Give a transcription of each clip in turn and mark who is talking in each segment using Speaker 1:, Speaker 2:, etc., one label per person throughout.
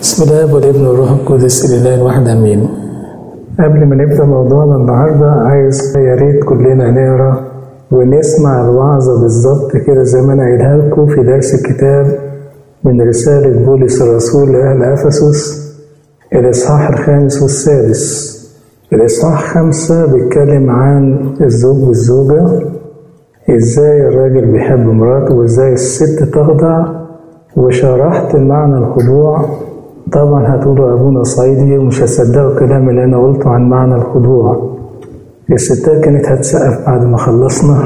Speaker 1: بسم الله والابن والروح القدس الاله الواحد امين قبل ما نبدا موضوعنا النهارده عايز يا ريت كلنا نقرا ونسمع الوعظه بالظبط كده زي ما انا قايلها لكم في درس الكتاب من رساله بولس الرسول لاهل افسس الاصحاح الخامس والسادس الاصحاح خمسة بيتكلم عن الزوج والزوجة ازاي الراجل بيحب مراته وازاي الست تخضع وشرحت معنى الخضوع طبعا هتقولوا ابونا صعيدي ومش هتصدقوا الكلام اللي انا قلته عن معنى الخضوع الستات كانت هتسقف بعد ما خلصنا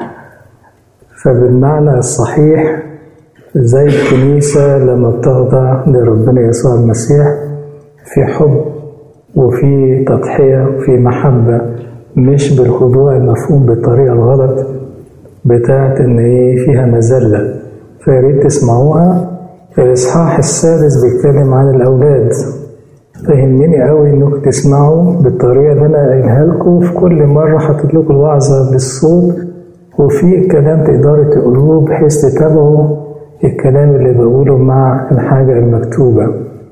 Speaker 1: فبالمعنى الصحيح زي الكنيسة لما بتخضع لربنا يسوع المسيح في حب وفي تضحية وفي محبة مش بالخضوع المفهوم بالطريقة الغلط بتاعت إن إيه فيها مذلة فياريت تسمعوها الإصحاح السادس بيتكلم عن الأولاد فهمني قوي إنكم تسمعوا بالطريقة اللي أنا قايلها لكم في كل مرة حاطط لكم الوعظة بالصوت وفي كلام تقدروا تقولوه بحيث تتابعوا الكلام اللي بقوله مع الحاجة المكتوبة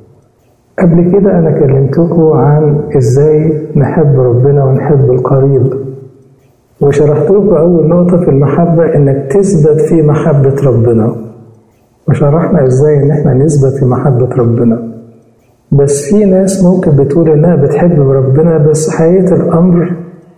Speaker 1: قبل كده أنا كلمتكم عن إزاي نحب ربنا ونحب القريب وشرحت لكم أول نقطة في المحبة إنك تثبت في محبة ربنا وشرحنا إزاي إن إحنا نثبت في محبة ربنا بس في ناس ممكن بتقول إنها بتحب ربنا بس حقيقة الأمر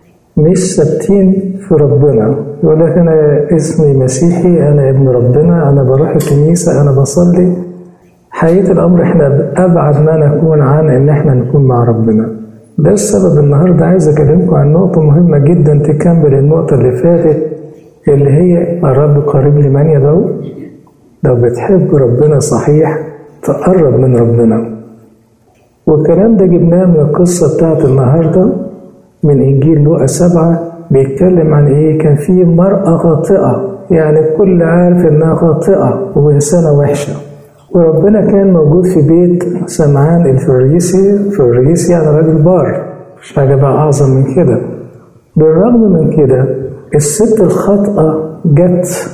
Speaker 1: مش ثابتين في ربنا يقول لك أنا اسمي مسيحي أنا ابن ربنا أنا بروح الكنيسة أنا بصلي حقيقة الأمر إحنا أبعد ما نكون عن إن إحنا نكون مع ربنا ده السبب النهاردة عايز أكلمكم عن نقطة مهمة جدا تكمل النقطة اللي فاتت اللي هي الرب قريب لمن يدعو لو بتحب ربنا صحيح تقرب من ربنا والكلام ده جبناه من القصة بتاعت النهاردة من إنجيل لوقا سبعة بيتكلم عن إيه كان في مرأة خاطئة يعني الكل عارف إنها خاطئة وإنسانة وحشة وربنا كان موجود في بيت سمعان الفريسي فريسي يعني راجل بار مش حاجة بقى أعظم من كده بالرغم من كده الست الخاطئة جت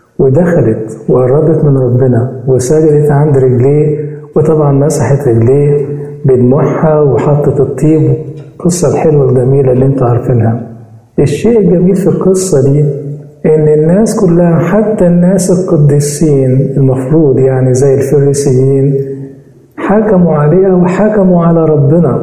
Speaker 1: ودخلت وقربت من ربنا وسجدت عند رجليه وطبعا مسحت رجليه بدموعها وحطت الطيب القصة الحلوة الجميلة اللي انتوا عارفينها الشيء الجميل في القصة دي إن الناس كلها حتى الناس القديسين المفروض يعني زي الفريسيين حكموا عليها وحكموا على ربنا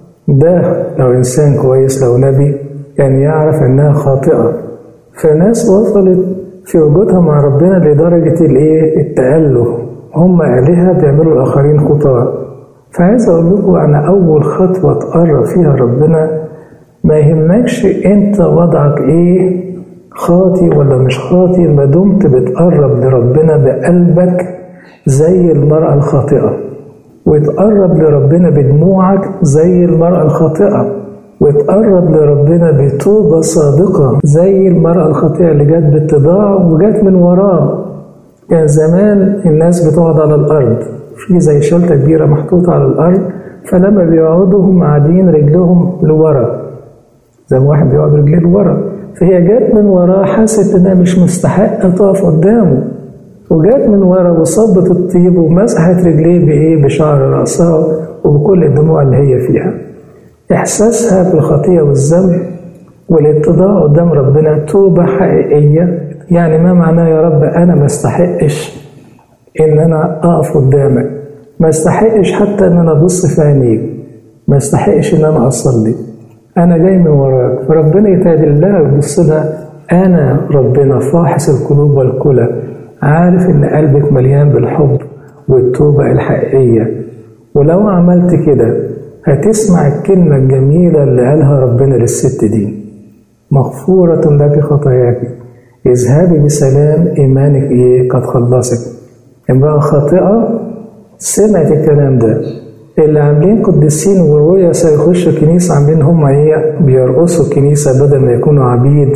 Speaker 1: ده لو إنسان كويس لو نبي كان يعرف إنها خاطئة فناس وصلت في وجودها مع ربنا لدرجة الإيه التأله هم آلهة بيعملوا الآخرين خطاة فعايز أقول لكم أنا أول خطوة تقرب فيها ربنا ما يهمكش أنت وضعك إيه خاطي ولا مش خاطي ما دمت بتقرب لربنا بقلبك زي المرأة الخاطئة وتقرب لربنا بدموعك زي المرأة الخاطئة وتقرب لربنا بتوبة صادقة زي المرأة الخاطئة اللي جت باتضاع وجت من وراه كان زمان الناس بتقعد على الأرض في زي شلتة كبيرة محطوطة على الأرض فلما بيقعدوا هم قاعدين رجلهم لورا زي ما واحد بيقعد رجليه لورا فهي جت من وراه حست انها مش مستحقه تقف قدامه وجت من ورا وصبت الطيب ومسحت رجليه بايه بشعر راسها وبكل الدموع اللي هي فيها احساسها بالخطيه والذنب والاتضاع قدام ربنا توبه حقيقيه يعني ما معناه يا رب انا ما استحقش ان انا اقف قدامك ما استحقش حتى ان انا ابص في عينيك ما استحقش ان انا اصلي أنا جاي من وراك فربنا يتعدل لها ويبص لها أنا ربنا فاحص القلوب والكلى عارف إن قلبك مليان بالحب والتوبة الحقيقية ولو عملت كده هتسمع الكلمة الجميلة اللي قالها ربنا للست دي مغفورة لك خطاياك اذهبي بسلام إيمانك إيه قد خلصك امرأة خاطئة سمعت الكلام ده اللي عاملين قديسين ورؤيا سيخشوا الكنيسة عاملين هم ايه بيرقصوا الكنيسة بدل ما يكونوا عبيد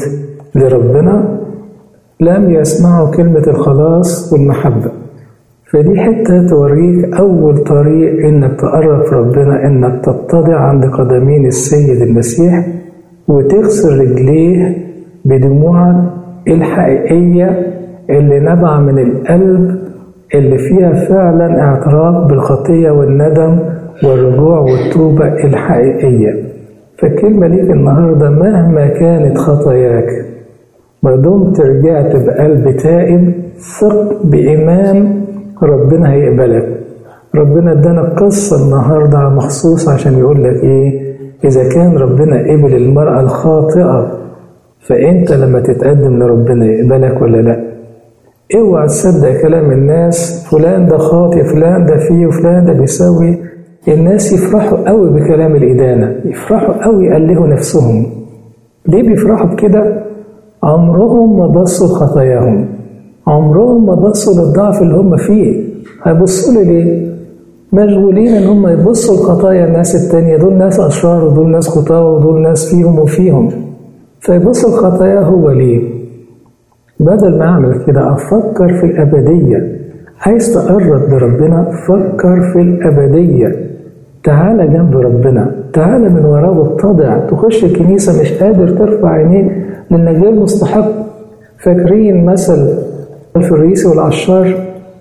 Speaker 1: لربنا لم يسمعوا كلمة الخلاص والمحبة فدي حتة توريك أول طريق إنك تقرب في ربنا إنك تتضع عند قدمين السيد المسيح وتغسل رجليه بدموعك الحقيقية اللي نبع من القلب اللي فيها فعلا اعتراف بالخطية والندم والرجوع والتوبة الحقيقية فالكلمة ليك النهاردة مهما كانت خطاياك ما دمت رجعت بقلب تائب ثق بإيمان ربنا هيقبلك ربنا ادانا قصة النهاردة مخصوص عشان يقول لك ايه إذا كان ربنا قبل المرأة الخاطئة فأنت لما تتقدم لربنا يقبلك ولا لأ اوعى تصدق كلام الناس فلان ده خاطئ فلان ده فيه وفلان ده بيسوي الناس يفرحوا قوي بكلام الإدانة يفرحوا قوي يقلهوا نفسهم ليه بيفرحوا بكده عمرهم ما بصوا لخطاياهم عمرهم ما بصوا للضعف اللي هم فيه هيبصوا لي ليه مشغولين ان هم يبصوا لخطايا الناس التانية دول ناس اشرار ودول ناس خطاة ودول ناس فيهم وفيهم فيبصوا لخطاياه هو ليه بدل ما اعمل كده افكر في الابدية عايز تقرب لربنا فكر في الابدية تعالى جنب ربنا تعالى من وراه واتضع تخش الكنيسة مش قادر ترفع عينيك لانك غير مستحق فاكرين مثل الفريسي والعشار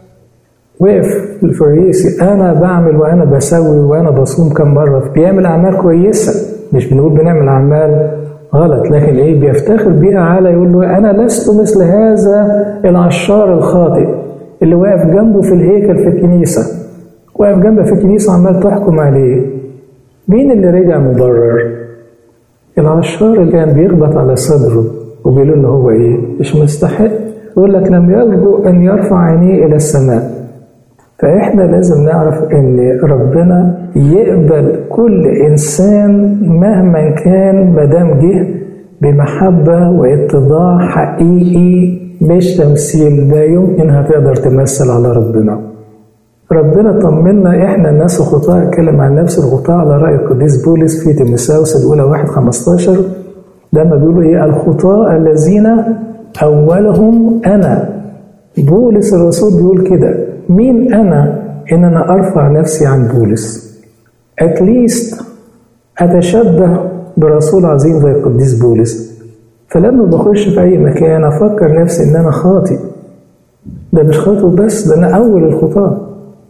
Speaker 1: وقف الفريسي انا بعمل وانا بسوي وانا بصوم كم مره بيعمل اعمال كويسه مش بنقول بنعمل اعمال غلط لكن ايه بيفتخر بيها على يقول له انا لست مثل هذا العشار الخاطئ اللي واقف جنبه في الهيكل في الكنيسه واقف جنبه في الكنيسه عمال تحكم عليه مين اللي رجع مبرر العشار اللي كان بيخبط على صدره وبيقول ان هو ايه مش مستحق يقول لك لم يرجو ان يرفع عينيه الى السماء فإحنا لازم نعرف إن ربنا يقبل كل إنسان مهما كان مدام جه بمحبة واتضاع حقيقي مش تمثيل لا يمكن هتقدر تمثل على ربنا ربنا طمنا احنا الناس الخطاة اتكلم عن نفس الخطاة على رأي القديس بولس في تيموثاوس الأولى واحد 15 لما بيقولوا ايه الخطاة الذين أولهم أنا بولس الرسول بيقول كده مين أنا إن أنا أرفع نفسي عن بولس أتليست أتشبه برسول عظيم زي القديس بولس فلما بخش في أي مكان أفكر نفسي إن أنا خاطئ ده مش خاطئ بس ده أنا أول الخطاة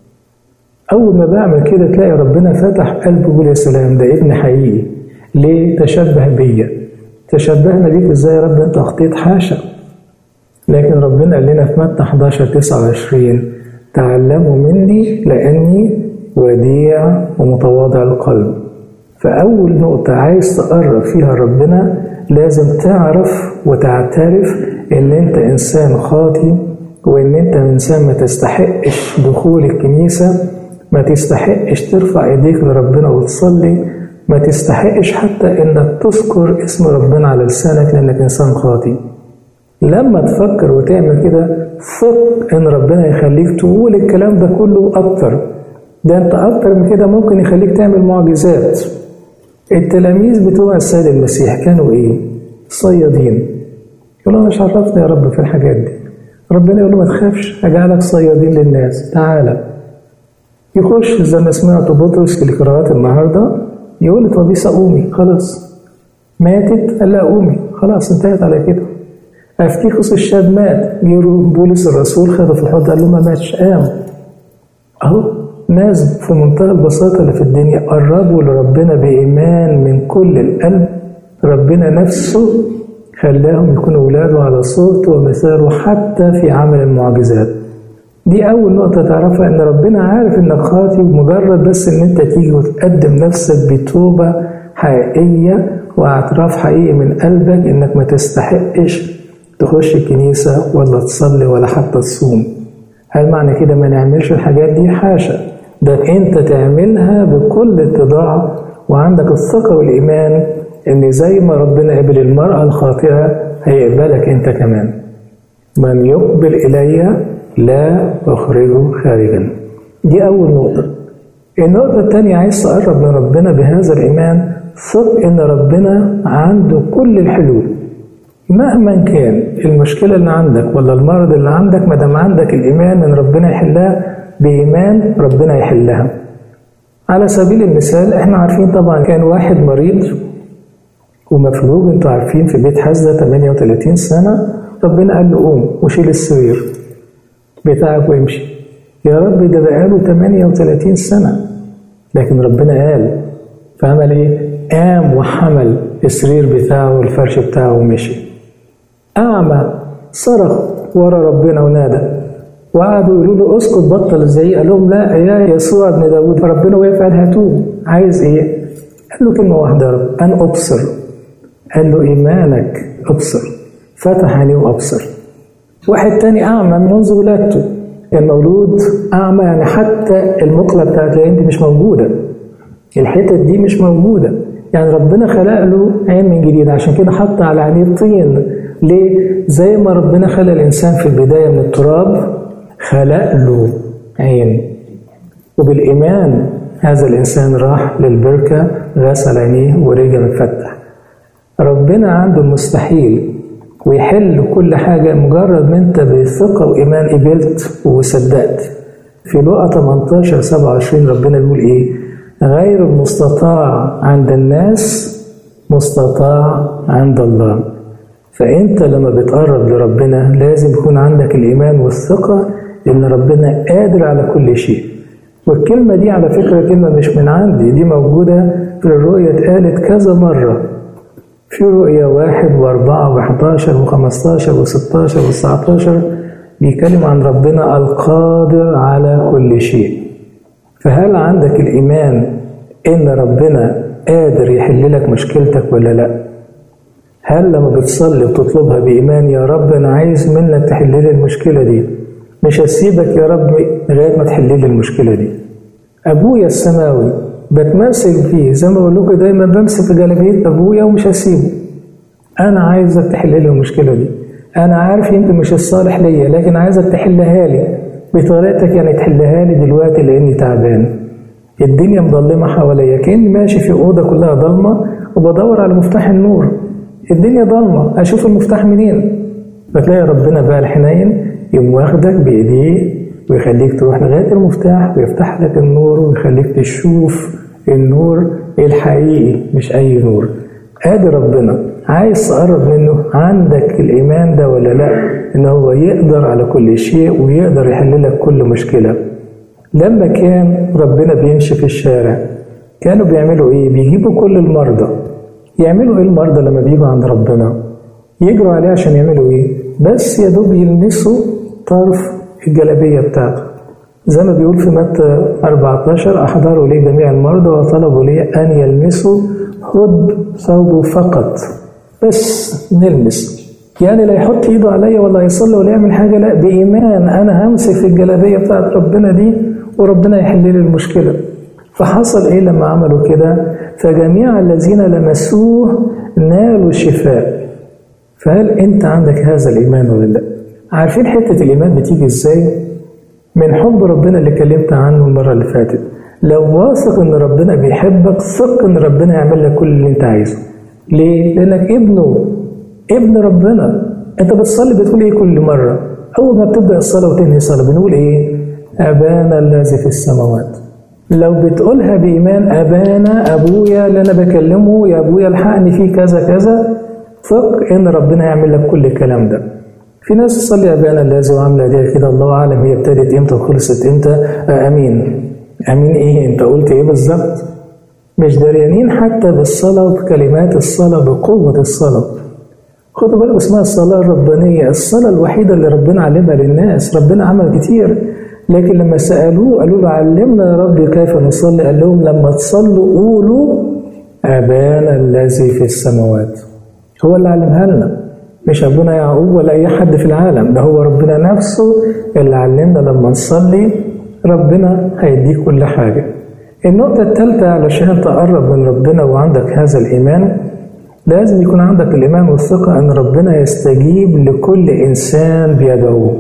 Speaker 1: أول ما بعمل كده تلاقي ربنا فتح قلبه يقول يا سلام ده ابن حقيقي ليه تشبه بيا تشبهنا بيك ازاي يا رب انت اخطيت حاشا لكن ربنا قال لنا في متى 11 29 تعلموا مني لأني وديع ومتواضع القلب فأول نقطة عايز تقرب فيها ربنا لازم تعرف وتعترف إن أنت إنسان خاطي وإن أنت إنسان ما تستحقش دخول الكنيسة ما تستحقش ترفع إيديك لربنا وتصلي ما تستحقش حتى إنك تذكر اسم ربنا على لسانك لأنك إنسان خاطي لما تفكر وتعمل كده ثق ان ربنا يخليك تقول الكلام ده كله اكتر ده انت اكتر من كده ممكن يخليك تعمل معجزات التلاميذ بتوع السيد المسيح كانوا ايه صيادين يقول له مش عرفنا يا رب في الحاجات دي ربنا يقول له ما تخافش هجعلك صيادين للناس تعالى يخش زي ما سمعت بطرس في القراءات النهارده يقول لطبيسة قومي خلاص ماتت قال لها قومي خلاص انتهت على كده افتيخوس الشاب مات جه بولس الرسول خده في الحوض قال له ما ماتش قام اهو ناس في منتهى البساطة اللي في الدنيا قربوا لربنا بإيمان من كل القلب ربنا نفسه خلاهم يكونوا ولاده على صوته ومثاله حتى في عمل المعجزات دي أول نقطة تعرفها إن ربنا عارف إنك خاطي ومجرد بس إن أنت تيجي وتقدم نفسك بتوبة حقيقية واعتراف حقيقي من قلبك إنك ما تستحقش تخش الكنيسة ولا تصلي ولا حتى تصوم هل معنى كده ما نعملش الحاجات دي حاشا ده انت تعملها بكل اتضاع وعندك الثقة والإيمان ان زي ما ربنا قبل المرأة الخاطئة هيقبلك انت كمان من يقبل إلي لا أخرجه خارجا دي أول نقطة النقطة الثانية عايز تقرب من ربنا بهذا الإيمان ثق إن ربنا عنده كل الحلول مهما كان المشكلة اللي عندك ولا المرض اللي عندك ما دام عندك الإيمان إن ربنا يحلها بإيمان ربنا يحلها. على سبيل المثال إحنا عارفين طبعا كان واحد مريض ومفلوج أنتوا عارفين في بيت حزة 38 سنة ربنا قال له قوم وشيل السرير بتاعك وامشي. يا رب ده بقاله 38 سنة لكن ربنا قال فعمل ايه؟ قام وحمل السرير بتاعه والفرش بتاعه ومشي أعمى صرخ ورا ربنا ونادى وقعدوا يقولوا له اسكت بطل الزعيق قال لهم لا يا يسوع ابن داوود فربنا وقف قال هاتوه عايز ايه؟ قال له كلمة واحدة يا رب أن أبصر قال له إيمانك أبصر فتح عينيه وأبصر واحد تاني أعمى من منذ ولادته كان مولود أعمى يعني حتى المقلة بتاعت العين دي مش موجودة الحتت دي مش موجودة يعني ربنا خلق له عين من جديد عشان كده حط على عينيه طين ليه؟ زي ما ربنا خلق الإنسان في البداية من التراب خلق له عين وبالإيمان هذا الإنسان راح للبركة غسل عينيه ورجع مفتح ربنا عنده المستحيل ويحل كل حاجة مجرد ما أنت بثقة وإيمان قبلت وصدقت في لقا 18 27 ربنا بيقول إيه؟ غير المستطاع عند الناس مستطاع عند الله فأنت لما بتقرب لربنا لازم يكون عندك الإيمان والثقة إن ربنا قادر على كل شيء والكلمة دي على فكرة كلمة مش من عندي دي موجودة في الرؤية اتقالت كذا مرة في رؤية واحد وأربعة وحداشر وخمستاشر وستاشر وتسعتاشر بيتكلم عن ربنا القادر على كل شيء فهل عندك الإيمان إن ربنا قادر يحل لك مشكلتك ولا لأ؟ هل لما بتصلي وتطلبها بإيمان يا رب أنا عايز منك تحل لي المشكلة دي مش هسيبك يا رب لغاية ما تحل لي المشكلة دي أبويا السماوي بتمثل فيه زي ما بقول لكم دايما بمسك جلابية أبويا ومش هسيبه أنا عايزك تحل لي المشكلة دي أنا عارف يمكن مش الصالح ليا لكن عايزك تحلها لي بطريقتك يعني تحلها لي دلوقتي لأني تعبان الدنيا مظلمة حواليا كأني ماشي في أوضة كلها ضلمة وبدور على مفتاح النور الدنيا ضلمة أشوف المفتاح منين فتلاقي ربنا بقى الحنين يقوم واخدك بإيديه ويخليك تروح لغاية المفتاح ويفتح لك النور ويخليك تشوف النور الحقيقي مش أي نور قادر ربنا عايز تقرب منه عندك الإيمان ده ولا لا إن هو يقدر على كل شيء ويقدر يحل لك كل مشكلة لما كان ربنا بيمشي في الشارع كانوا بيعملوا إيه بيجيبوا كل المرضى يعملوا إيه المرضى لما بيجوا عند ربنا يجروا عليه عشان يعملوا إيه بس يا دوب يلمسوا طرف الجلابية بتاعته زي ما بيقول في متى 14 أحضروا لي جميع المرضى وطلبوا لي أن يلمسوا خد ثوبه فقط بس نلمس يعني لا يحط ايده عليا ولا يصلي ولا يعمل حاجه لا بايمان انا همسك في الجلابيه بتاعت ربنا دي وربنا يحل لي المشكله فحصل ايه لما عملوا كده فجميع الذين لمسوه نالوا الشفاء فهل انت عندك هذا الايمان ولا لا عارفين حته الايمان بتيجي ازاي من حب ربنا اللي اتكلمت عنه المره اللي فاتت لو واثق ان ربنا بيحبك ثق ان ربنا يعمل لك كل اللي انت عايزه ليه لانك ابنه ابن ربنا انت بتصلي بتقول ايه كل مره اول ما بتبدا الصلاه وتنهي الصلاه بنقول ايه ابانا الذي في السماوات لو بتقولها بايمان ابانا ابويا اللي انا بكلمه يا ابويا الحقني فيه كذا كذا ثق ان ربنا يعمل لك كل الكلام ده في ناس تصلي ابانا الذي وعامله دي كده الله اعلم هي ابتدت امتى وخلصت امتى آه امين امين ايه انت قلت ايه بالظبط مش دريانين حتى بالصلاه بكلمات الصلاه بقوه الصلاه خدوا بالكم اسمها الصلاه الربانيه الصلاه الوحيده اللي ربنا علمها للناس ربنا عمل كتير لكن لما سالوه قالوا له علمنا يا رب كيف نصلي قال لهم لما تصلوا قولوا ابانا الذي في السماوات هو اللي علمها لنا مش ابونا يعقوب ولا اي حد في العالم ده هو ربنا نفسه اللي علمنا لما نصلي ربنا هيديك كل حاجة النقطة الثالثة علشان تقرب من ربنا وعندك هذا الإيمان لازم يكون عندك الإيمان والثقة أن ربنا يستجيب لكل إنسان بيدعوه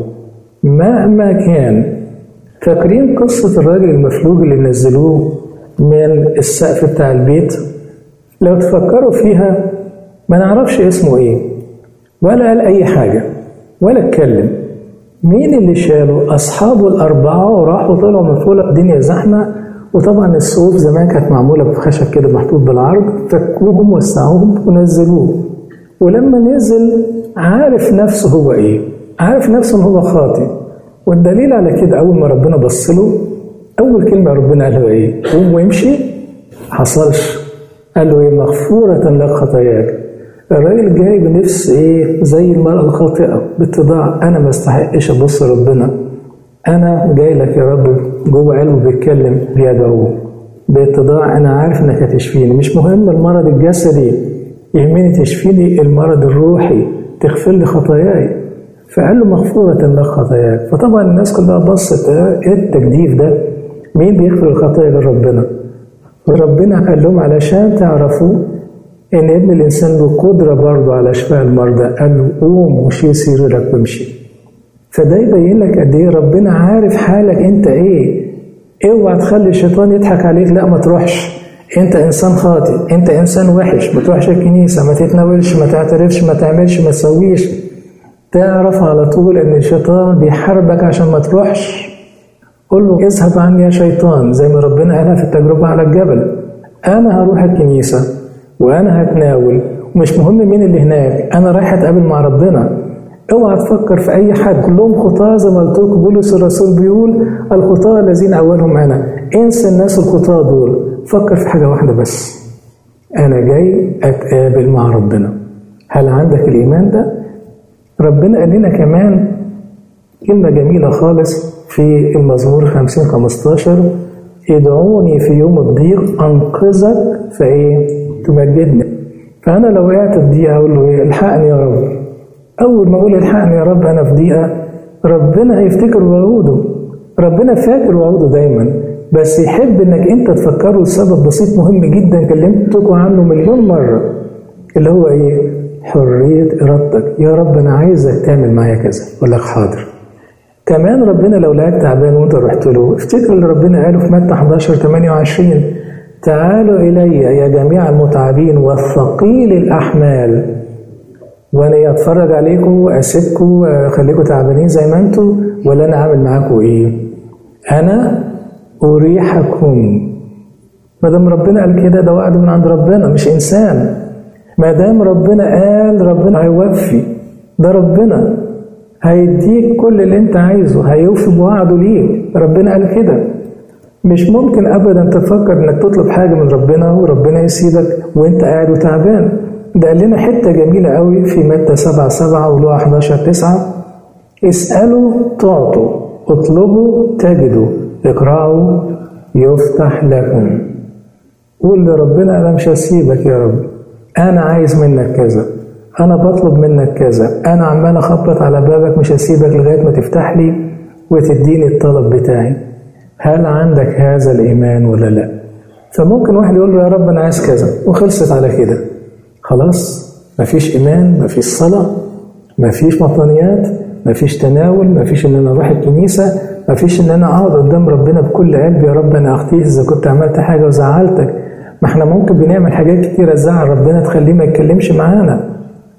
Speaker 1: مهما كان فاكرين قصة الراجل المفلوج اللي نزلوه من السقف بتاع البيت لو تفكروا فيها ما نعرفش اسمه ايه ولا قال أي حاجة ولا اتكلم مين اللي شاله؟ أصحابه الأربعة وراحوا طلعوا من فوق الدنيا زحمة وطبعا السقوف زمان كانت معمولة بخشب كده محطوط بالعرض فكوهم وسعوهم ونزلوه ولما نزل عارف نفسه هو إيه؟ عارف نفسه إن هو خاطئ والدليل على كده أول ما ربنا بص له أول كلمة ربنا قال له إيه؟ قوم وامشي حصلش قال له إيه مغفورة لك خطاياك الراجل جاي بنفس إيه زي المرأة الخاطئة باتضاع أنا ما استحقش أبص ربنا أنا جاي لك يا رب جوه قلبه بيتكلم بيدعوه باتضاع أنا عارف إنك هتشفيني مش مهم المرض الجسدي يهمني تشفيني المرض الروحي تغفر لي خطاياي فقال له مغفورة لك خطاياك فطبعا الناس كلها بصت ايه التجديف ده مين بيغفر الخطايا غير ربنا ربنا قال لهم علشان تعرفوا ان ابن الانسان له قدره برضه على شفاء المرضى قال له قوم وشيل سريرك وامشي فده يبين لك قد ايه ربنا عارف حالك انت ايه اوعى تخلي الشيطان يضحك عليك لا ما تروحش انت انسان خاطئ انت انسان وحش ما تروحش الكنيسه ما تتناولش ما تعترفش ما تعملش ما تسويش تعرف على طول ان الشيطان بيحاربك عشان ما تروحش قول له اذهب عني يا شيطان زي ما ربنا قالها في التجربه على الجبل انا هروح الكنيسه وانا هتناول ومش مهم مين اللي هناك انا رايح اتقابل مع ربنا اوعى تفكر في اي حد كلهم خطاه زي ما قلت لكم بولس الرسول بيقول الخطاه الذين اولهم انا انسى الناس الخطاه دول فكر في حاجه واحده بس انا جاي اتقابل مع ربنا هل عندك الايمان ده ربنا قال لنا كمان كلمة جميلة خالص في المزمور 50 15 ادعوني في يوم الضيق انقذك فايه تمجدني فانا لو وقعت في ضيقه اقول له ايه الحقني يا رب اول ما اقول الحقني يا رب انا في ضيقه ربنا هيفتكر وعوده ربنا فاكر وعوده دايما بس يحب انك انت تفكره لسبب بسيط مهم جدا كلمتكم عنه مليون مره اللي هو ايه حريه ارادتك يا رب انا عايزك تعمل معايا كذا اقول لك حاضر كمان ربنا لو لقاك تعبان وانت رحت له افتكر اللي ربنا قاله في متى 11 28 تعالوا الي يا جميع المتعبين والثقيل الاحمال وانا اتفرج عليكم واسيبكم اخليكم تعبانين زي ما انتم ولا انا اعمل معاكم ايه انا اريحكم ما دام ربنا قال كده ده وعد من عند ربنا مش انسان ما دام ربنا قال ربنا هيوفي ده ربنا هيديك كل اللي انت عايزه هيوفي بوعده ليك ربنا قال كده مش ممكن ابدا تفكر انك تطلب حاجه من ربنا وربنا يسيبك وانت قاعد وتعبان ده قال لنا حته جميله قوي في متى 7 7 ولوقا 11 9 اسالوا تعطوا اطلبوا تجدوا اقرأوا يفتح لكم قول لربنا انا مش هسيبك يا رب انا عايز منك كذا انا بطلب منك كذا انا عمال اخبط على بابك مش هسيبك لغايه ما تفتح لي وتديني الطلب بتاعي هل عندك هذا الايمان ولا لا فممكن واحد يقول له يا رب انا عايز كذا وخلصت على كده خلاص مفيش ايمان مفيش صلاه مفيش مطنيات مفيش تناول مفيش ان انا اروح الكنيسه مفيش ان انا اقعد قدام ربنا بكل قلبي يا رب انا اخطيت اذا كنت عملت حاجه وزعلتك ما احنا ممكن بنعمل حاجات كتيره تزعل ربنا تخليه ما يتكلمش معانا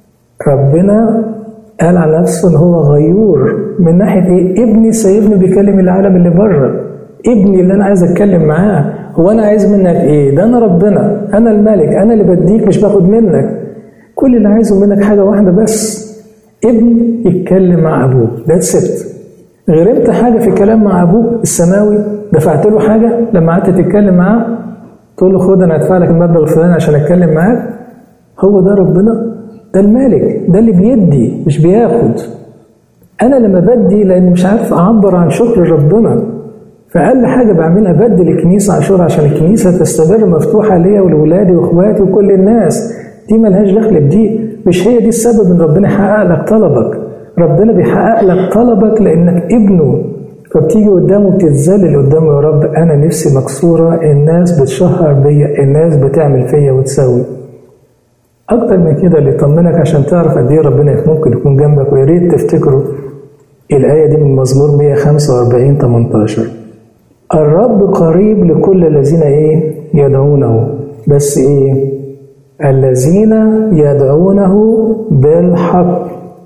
Speaker 1: ربنا قال على نفسه ان هو غيور من ناحيه ايه ابني سايبني بيكلم العالم اللي بره ابني اللي انا عايز اتكلم معاه هو انا عايز منك ايه ده انا ربنا انا الملك انا اللي بديك مش باخد منك كل اللي عايزه منك حاجه واحده بس ابن يتكلم مع ابوه ذاتس ات غرمت حاجه في الكلام مع ابوك السماوي دفعت له حاجه لما قعدت تتكلم معاه تقول له خد انا هدفع لك المبلغ الفلاني عشان اتكلم معاك هو ده ربنا ده المالك ده اللي بيدي مش بياخد انا لما بدي لان مش عارف اعبر عن شكر ربنا فاقل حاجه بعملها بدي الكنيسه عاشور عشان الكنيسه تستمر مفتوحه ليا ولولادي واخواتي وكل الناس دي ملهاش دخل بدي مش هي دي السبب ان ربنا يحقق لك طلبك ربنا بيحقق لك طلبك لانك ابنه فبتيجي قدامه بتتذلل قدامه يا رب انا نفسي مكسوره الناس بتشهر بيا الناس بتعمل فيا وتسوي اكتر من كده اللي يطمنك عشان تعرف قد ايه ربنا ممكن يكون جنبك ويا ريت تفتكروا الايه دي من مزمور 145 18 الرب قريب لكل الذين ايه يدعونه بس ايه الذين يدعونه بالحق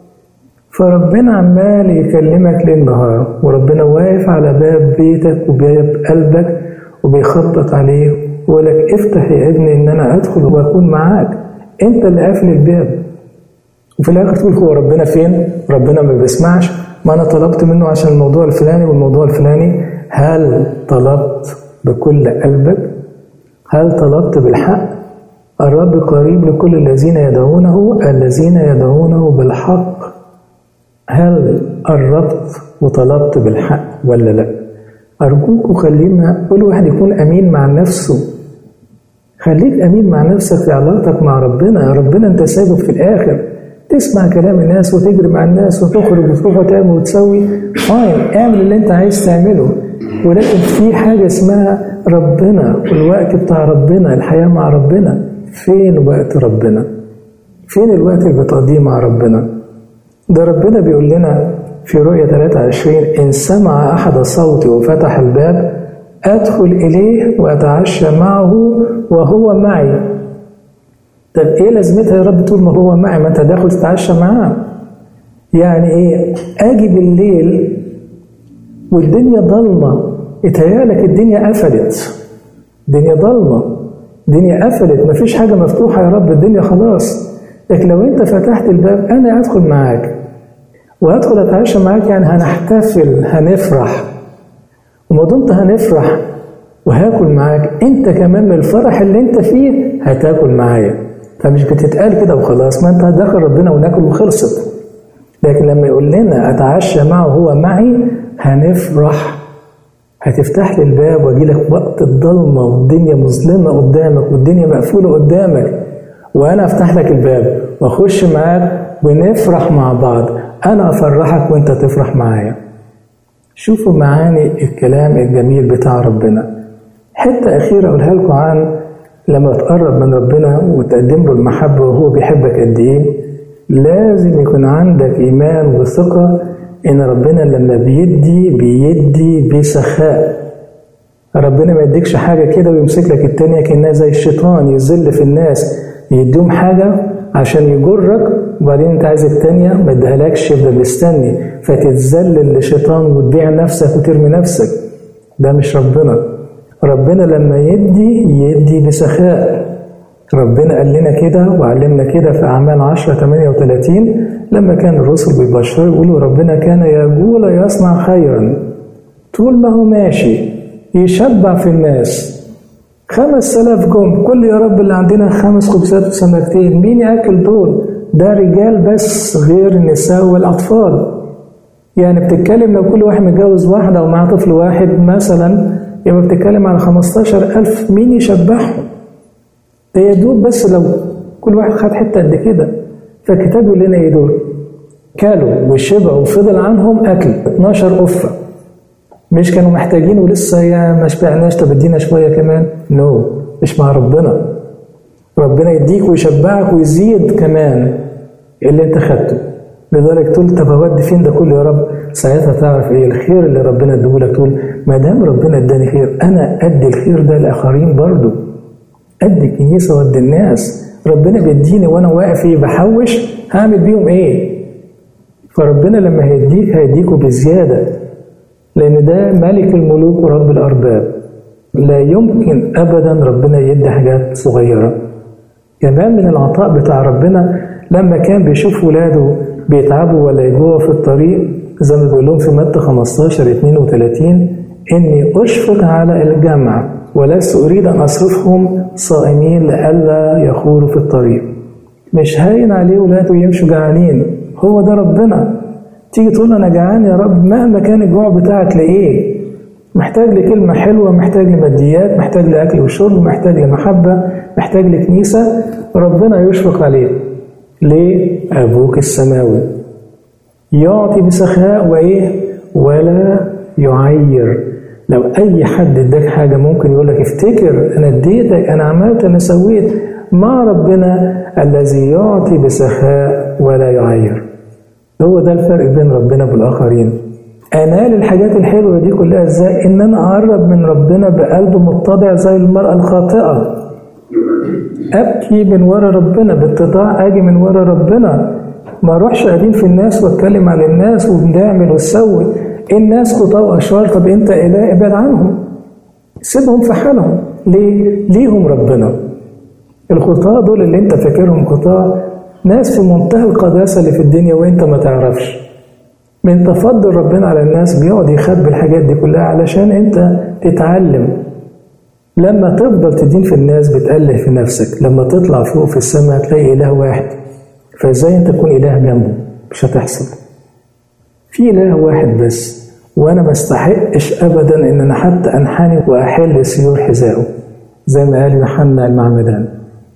Speaker 1: فربنا عمال يكلمك ليل نهار وربنا واقف على باب بيتك وباب قلبك وبيخبط عليه ويقول لك افتح يا ابني ان انا ادخل واكون معاك انت اللي قافل الباب وفي الاخر تقول هو ربنا فين؟ ربنا ما بيسمعش ما أنا طلبت منه عشان الموضوع الفلاني والموضوع الفلاني هل طلبت بكل قلبك؟ هل طلبت بالحق؟ الرب قريب لكل الذين يدعونه الذين يدعونه بالحق هل قربت وطلبت بالحق ولا لا أرجوك خلينا كل واحد يكون أمين مع نفسه خليك أمين مع نفسك في علاقتك مع ربنا ربنا أنت سايبه في الآخر تسمع كلام الناس وتجري مع الناس وتخرج وتروح وتعمل وتسوي فاين اعمل اللي انت عايز تعمله ولكن في حاجة اسمها ربنا والوقت بتاع ربنا الحياة مع ربنا فين وقت ربنا فين الوقت اللي بتقضيه مع ربنا ده ربنا بيقول لنا في رؤية 23 إن سمع أحد صوتي وفتح الباب أدخل إليه وأتعشى معه وهو معي طب إيه لازمتها يا رب طول ما هو معي ما أنت داخل تتعشى معاه يعني إيه أجي بالليل والدنيا ضلمة يتهيألك الدنيا قفلت الدنيا ضلمة الدنيا قفلت مفيش حاجة مفتوحة يا رب الدنيا خلاص لكن لو أنت فتحت الباب أنا أدخل معاك وأدخل أتعشى معاك يعني هنحتفل هنفرح وما دمت هنفرح وهاكل معاك انت كمان من الفرح اللي انت فيه هتاكل معايا فمش بتتقال كده وخلاص ما انت هتدخل ربنا وناكل وخلصت لكن لما يقول لنا اتعشى معه هو معي هنفرح هتفتح لي الباب واجي لك وقت الضلمه والدنيا مظلمه قدامك والدنيا مقفوله قدامك وانا افتح لك الباب واخش معاك ونفرح مع بعض انا افرحك وانت تفرح معايا شوفوا معاني الكلام الجميل بتاع ربنا حتة أخيرة أقولها لكم عن لما تقرب من ربنا وتقدم له المحبة وهو بيحبك قد إيه لازم يكون عندك إيمان وثقة إن ربنا لما بيدي بيدي بسخاء ربنا ما يديكش حاجة كده ويمسك لك التانية كأنها زي الشيطان يذل في الناس يديهم حاجة عشان يجرك وبعدين انت عايز التانية ما ادهالكش يفضل مستني فتتذلل للشيطان وتبيع نفسك وترمي نفسك ده مش ربنا ربنا لما يدي يدي بسخاء ربنا قال لنا كده وعلمنا كده في أعمال 10 38 لما كان الرسل بيبشروا يقولوا ربنا كان يقول يصنع خيرا طول ما هو ماشي يشبع في الناس خمس آلاف جم كل يا رب اللي عندنا خمس خبزات وسمكتين مين ياكل دول ده رجال بس غير النساء والأطفال يعني بتتكلم لو كل واحد متجوز واحدة أو معاه طفل واحد مثلا يبقى بتتكلم عن 15000 مين يشبعهم ده يا دوب بس لو كل واحد خد حتة قد كده فالكتاب يقول لنا ايه دول كلوا وشبعوا وفضل عنهم أكل 12 أفة مش كانوا محتاجين ولسه يا ما شبعناش طب ادينا شويه كمان نو no. مش مع ربنا ربنا يديك ويشبعك ويزيد كمان اللي انت خدته لذلك تقول طب اودي فين ده كله يا رب ساعتها تعرف ايه الخير اللي ربنا اديهولك تقول ما دام ربنا اداني خير انا ادي الخير ده لاخرين برضه ادي الكنيسه وادي الناس ربنا بيديني وانا واقف ايه بحوش هعمل بيهم ايه فربنا لما هيديك هيديكوا بزياده لأن ده ملك الملوك ورب الأرباب لا يمكن أبدا ربنا يدي حاجات صغيرة كمان من العطاء بتاع ربنا لما كان بيشوف ولاده بيتعبوا ولا يجوعوا في الطريق زي ما بيقول لهم في متى 15 32 إني أشفق على الجمع ولست أريد أن أصرفهم صائمين لئلا يخوروا في الطريق مش هاين عليه ولاده يمشوا جعانين هو ده ربنا تيجي تقول انا جعان يا رب مهما كان الجوع بتاعك لايه محتاج لكلمة حلوة محتاج لماديات محتاج لأكل وشرب محتاج لمحبة محتاج لكنيسة ربنا يشفق عليه ليه؟ أبوك السماوي يعطي بسخاء وإيه؟ ولا يعير لو أي حد اداك حاجة ممكن يقول لك افتكر أنا اديتك أنا عملت أنا سويت مع ربنا الذي يعطي بسخاء ولا يعير هو ده الفرق بين ربنا والآخرين أنال الحاجات الحلوة دي كلها إزاي؟ إن أنا أقرب من ربنا بقلب متضع زي المرأة الخاطئة أبكي من ورا ربنا باتضاع أجي من ورا ربنا ما أروحش قاعدين في الناس وأتكلم عن الناس وبنعمل ونسوي الناس خطاة وأشرار طب أنت إله ابعد عنهم سيبهم في حالهم ليه؟ ليهم ربنا الخطاة دول اللي أنت فاكرهم خطاة ناس في منتهى القداسة اللي في الدنيا وانت ما تعرفش من تفضل ربنا على الناس بيقعد يخبي الحاجات دي كلها علشان انت تتعلم لما تفضل تدين في الناس بتأله في نفسك لما تطلع فوق في السماء تلاقي إله واحد فازاي انت تكون إله جنبه مش هتحصل في إله واحد بس وأنا ما استحقش أبدا إن أنا حتى أنحني وأحل سيور حذائه زي ما قال يوحنا المعمدان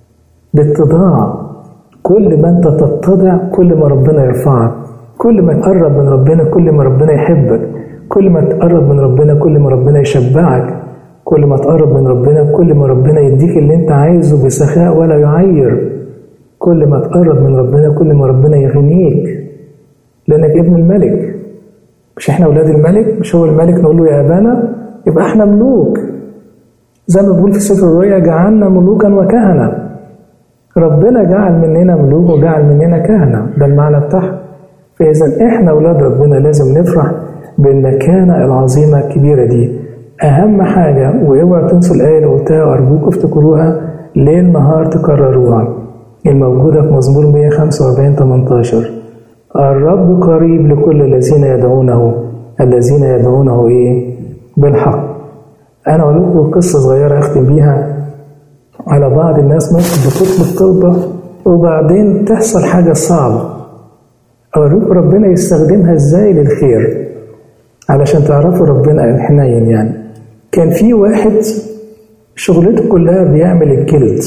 Speaker 1: باتضاع كل ما أنت تتضع كل ما ربنا يرفعك كل ما تقرب من ربنا كل ما ربنا يحبك كل ما تقرب من ربنا كل ما ربنا يشبعك كل ما تقرب من ربنا كل ما ربنا يديك اللي انت عايزه بسخاء ولا يعير كل ما تقرب من ربنا كل ما ربنا يغنيك لانك ابن الملك مش احنا اولاد الملك مش هو الملك نقول له يا ابانا يبقى احنا ملوك زي ما بيقول في سفر الرؤيا جعلنا ملوكا وكهنه ربنا جعل مننا ملوك وجعل مننا كهنه ده المعنى بتاعها فاذا احنا اولاد ربنا لازم نفرح بالمكانه العظيمه الكبيره دي اهم حاجه واوعوا تنسوا الايه اللي قلتها وارجوكم افتكروها ليل نهار تكرروها الموجوده في مزمور 145 18 الرب قريب لكل الذين يدعونه الذين يدعونه ايه بالحق انا اقول لكم قصه صغيره اختم بيها على بعض الناس ممكن بتطلب طلبه وبعدين تحصل حاجه صعبه اوريكم ربنا يستخدمها ازاي للخير علشان تعرفوا ربنا الحنين يعني كان في واحد شغلته كلها بيعمل الجلد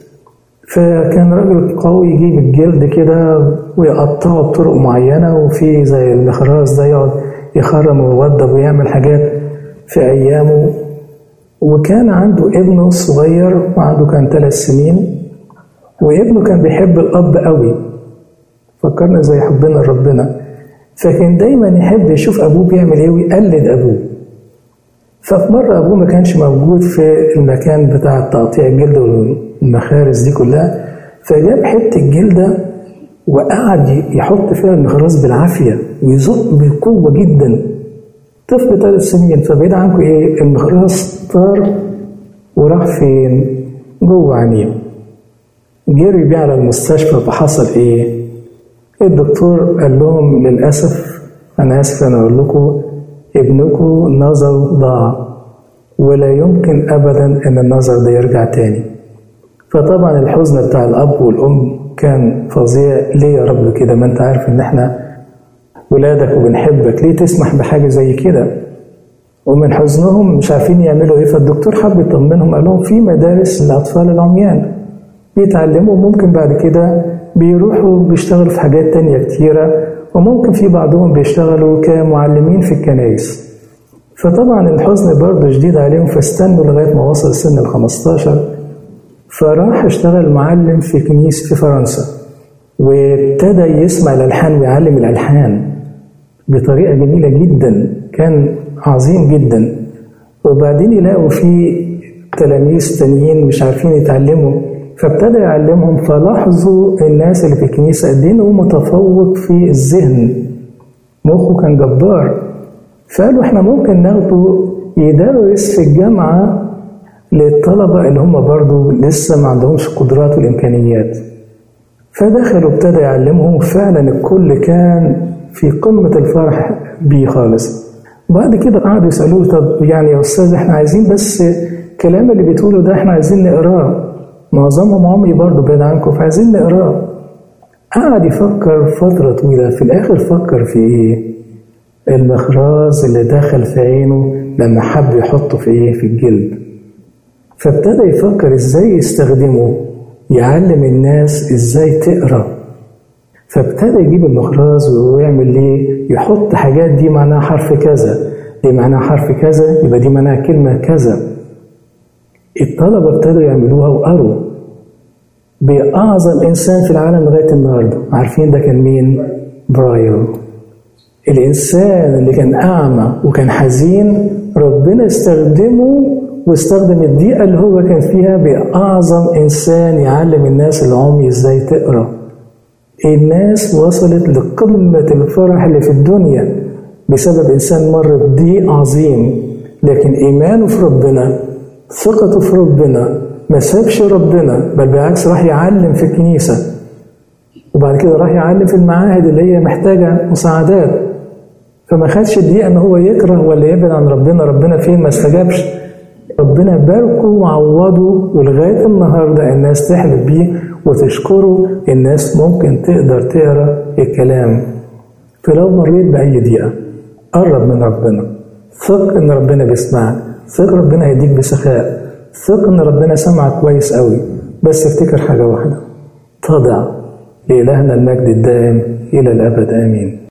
Speaker 1: فكان راجل قوي يجيب الجلد كده ويقطعه بطرق معينة وفي زي المخراز ده يقعد يخرم ويوضب ويعمل حاجات في أيامه وكان عنده ابنه الصغير وعنده كان ثلاث سنين وابنه كان بيحب الأب قوي فكرنا زي حبنا لربنا فكان دايما يحب يشوف أبوه بيعمل إيه ويقلد أبوه ففي مرة أبوه ما كانش موجود في المكان بتاع تقطيع الجلد والمخارز دي كلها فجاب حتة جلدة وقعد يحط فيها المخراز بالعافية ويزق بقوة جدا طفل ثلاث سنين فبعيد عنكم إيه المخراز طار وراح فين؟ جوه عينيه جري بيه على المستشفى فحصل إيه؟ الدكتور قال لهم للأسف أنا آسف أنا أقول لكم ابنكم نظر ضاع ولا يمكن أبدا أن النظر ده يرجع تاني فطبعا الحزن بتاع الأب والأم كان فظيع ليه يا رب كده ما أنت عارف إن إحنا ولادك وبنحبك ليه تسمح بحاجة زي كده ومن حزنهم مش عارفين يعملوا إيه فالدكتور حب يطمنهم قال لهم في مدارس للأطفال العميان بيتعلموا ممكن بعد كده بيروحوا بيشتغلوا في حاجات تانية كتيرة وممكن في بعضهم بيشتغلوا كمعلمين في الكنائس فطبعا الحزن برضه شديد عليهم فاستنوا لغاية ما وصل سن ال 15 فراح اشتغل معلم في كنيسة في فرنسا وابتدى يسمع الألحان ويعلم الألحان بطريقة جميلة جدا كان عظيم جدا وبعدين يلاقوا في تلاميذ تانيين مش عارفين يتعلموا فابتدى يعلمهم فلاحظوا الناس اللي في الكنيسة قد ايه هو متفوق في الذهن مخه كان جبار فقالوا احنا ممكن ناخده يدرس في الجامعة للطلبة اللي هم برضو لسه ما عندهمش قدرات والإمكانيات فدخلوا ابتدى يعلمهم فعلا الكل كان في قمة الفرح بيه خالص بعد كده قعدوا يسألوه طب يعني يا أستاذ احنا عايزين بس الكلام اللي بتقوله ده احنا عايزين نقراه معظمهم عمري برضه بعيد عنكم فعايزين نقراه قعد يفكر فترة طويلة في الآخر فكر في إيه؟ المخراز اللي دخل في عينه لما حب يحطه في إيه؟ في الجلد فابتدى يفكر إزاي يستخدمه يعلم الناس إزاي تقرأ فابتدى يجيب المخراز ويعمل ليه؟ يحط حاجات دي معناها حرف كذا دي معناها حرف كذا يبقى دي معناها كلمة كذا الطلبة ابتدوا يعملوها وقروا بأعظم إنسان في العالم لغاية النهاردة عارفين ده كان مين؟ برايل الإنسان اللي كان أعمى وكان حزين ربنا استخدمه واستخدم الدقيقة اللي هو كان فيها بأعظم إنسان يعلم الناس العمي إزاي تقرأ الناس وصلت لقمة الفرح اللي في الدنيا بسبب إنسان مر بضيق عظيم لكن إيمانه في ربنا ثقته في ربنا ما سابش ربنا بل بالعكس راح يعلم في الكنيسة وبعد كده راح يعلم في المعاهد اللي هي محتاجة مساعدات فما خدش دقيقة إن هو يكره ولا يبعد عن ربنا ربنا فين ما استجابش ربنا باركه وعوضه ولغاية النهاردة الناس تحلف بيه وتشكره الناس ممكن تقدر تقرا الكلام فلو مريت بأي دقيقة قرب من ربنا ثق إن ربنا بيسمعك ثق ربنا هيديك بسخاء ثق إن ربنا سمعك كويس قوي بس افتكر حاجة واحدة تضع لإلهنا المجد الدائم إلى الأبد آمين